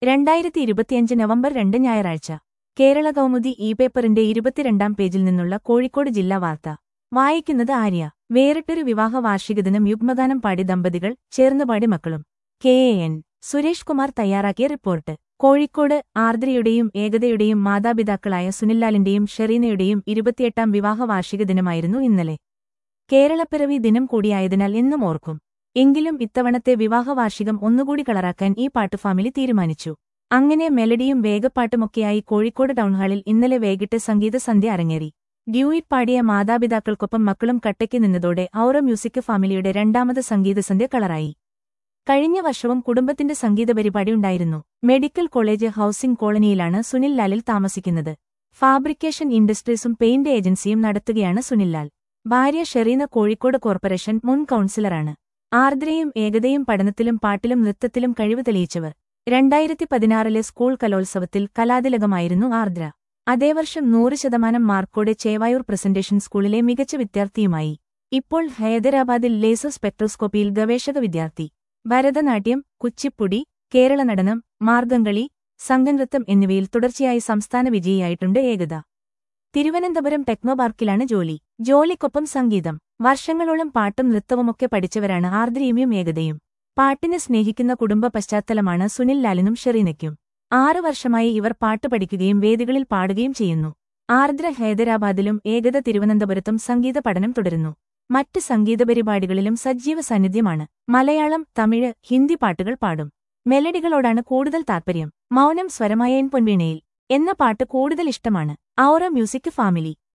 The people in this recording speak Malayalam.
രണ്ടായിരത്തി ഇരുപത്തിയഞ്ച് നവംബർ രണ്ട് ഞായറാഴ്ച കേരള കൗമുദി ഇ പേപ്പറിന്റെ ഇരുപത്തിരണ്ടാം പേജിൽ നിന്നുള്ള കോഴിക്കോട് ജില്ലാ വാർത്ത വായിക്കുന്നത് ആര്യ വേറിട്ടൊരു വിവാഹ വാർഷികദിനം യുഗ്മഗാനം പാടി ദമ്പതികൾ ചേർന്ന് പാടി മക്കളും K A N Suresh Kumar തയ്യാറാക്കിയ റിപ്പോർട്ട് കോഴിക്കോട് ആർദ്രയുടെയും ഏകതയുടെയും മാതാപിതാക്കളായ സുനിൽലാലിന്റെയും ഷെറീനയുടെയും ഇരുപത്തിയെട്ടാം വിവാഹ വാർഷിക ദിനമായിരുന്നു ഇന്നലെ കേരളപ്പിറവി ദിനം കൂടിയായതിനാൽ എന്നും ഓർക്കും എങ്കിലും ഇത്തവണത്തെ വിവാഹ വാർഷികം ഒന്നുകൂടി കളറാക്കാൻ ഈ പാട്ട് ഫാമിലി തീരുമാനിച്ചു അങ്ങനെ മെലഡിയും വേഗപ്പാട്ടുമൊക്കെയായി കോഴിക്കോട് ടൗൺഹാളിൽ ഇന്നലെ വൈകിട്ട് സംഗീത സന്ധ്യ അരങ്ങേറി ഡ്യൂയിറ്റ് പാടിയ മാതാപിതാക്കൾക്കൊപ്പം മക്കളും കട്ടയ്ക്ക് നിന്നതോടെ ഔറ മ്യൂസിക് ഫാമിലിയുടെ രണ്ടാമത് സംഗീതസന്ധ്യ കളറായി കഴിഞ്ഞ വർഷവും കുടുംബത്തിന്റെ സംഗീത പരിപാടി ഉണ്ടായിരുന്നു മെഡിക്കൽ കോളേജ് ഹൌസിംഗ് കോളനിയിലാണ് സുനിൽ ലാലിൽ താമസിക്കുന്നത് ഫാബ്രിക്കേഷൻ ഇൻഡസ്ട്രീസും പെയിന്റ് ഏജൻസിയും നടത്തുകയാണ് സുനിൽ ലാൽ ഭാര്യ ഷെറീന കോഴിക്കോട് കോർപ്പറേഷൻ മുൻ കൌൺസിലറാണ് ആർദ്രയും ഏകതയും പഠനത്തിലും പാട്ടിലും നൃത്തത്തിലും കഴിവ് തെളിയിച്ചവർ രണ്ടായിരത്തി പതിനാറിലെ സ്കൂൾ കലോത്സവത്തിൽ കലാതിലകമായിരുന്നു ആർദ്ര അതേ വർഷം നൂറ് ശതമാനം മാർക്കോടെ ചേവായൂർ പ്രസന്റേഷൻ സ്കൂളിലെ മികച്ച വിദ്യാർത്ഥിയുമായി ഇപ്പോൾ ഹൈദരാബാദിൽ ലേസർ സ്പെക്ട്രോസ്കോപ്പിയിൽ ഗവേഷക വിദ്യാർത്ഥി ഭരതനാട്യം കുച്ചിപ്പുടി കേരള നടനം മാർഗംകളി സംഘനൃത്തം എന്നിവയിൽ തുടർച്ചയായി സംസ്ഥാന വിജയിയായിട്ടുണ്ട് ഏകത തിരുവനന്തപുരം ടെക്നോപാർക്കിലാണ് ജോലി ജോലിക്കൊപ്പം സംഗീതം വർഷങ്ങളോളം പാട്ടും നൃത്തവുമൊക്കെ പഠിച്ചവരാണ് ആർദ്രയുമിയും ഏകതയും പാട്ടിനെ സ്നേഹിക്കുന്ന കുടുംബ പശ്ചാത്തലമാണ് സുനിൽ ലാലിനും ഷെറീനയ്ക്കും ആറു വർഷമായി ഇവർ പാട്ട് പഠിക്കുകയും വേദികളിൽ പാടുകയും ചെയ്യുന്നു ആർദ്ര ഹൈദരാബാദിലും ഏകത തിരുവനന്തപുരത്തും സംഗീത പഠനം തുടരുന്നു മറ്റ് സംഗീത പരിപാടികളിലും സജീവ സാന്നിധ്യമാണ് മലയാളം തമിഴ് ഹിന്ദി പാട്ടുകൾ പാടും മെലഡികളോടാണ് കൂടുതൽ താൽപര്യം മൗനം സ്വരമായേൻ പൊൻവീണയിൽ എന്ന പാട്ട് കൂടുതൽ ഇഷ്ടമാണ് ഔറ മ്യൂസിക് ഫാമിലി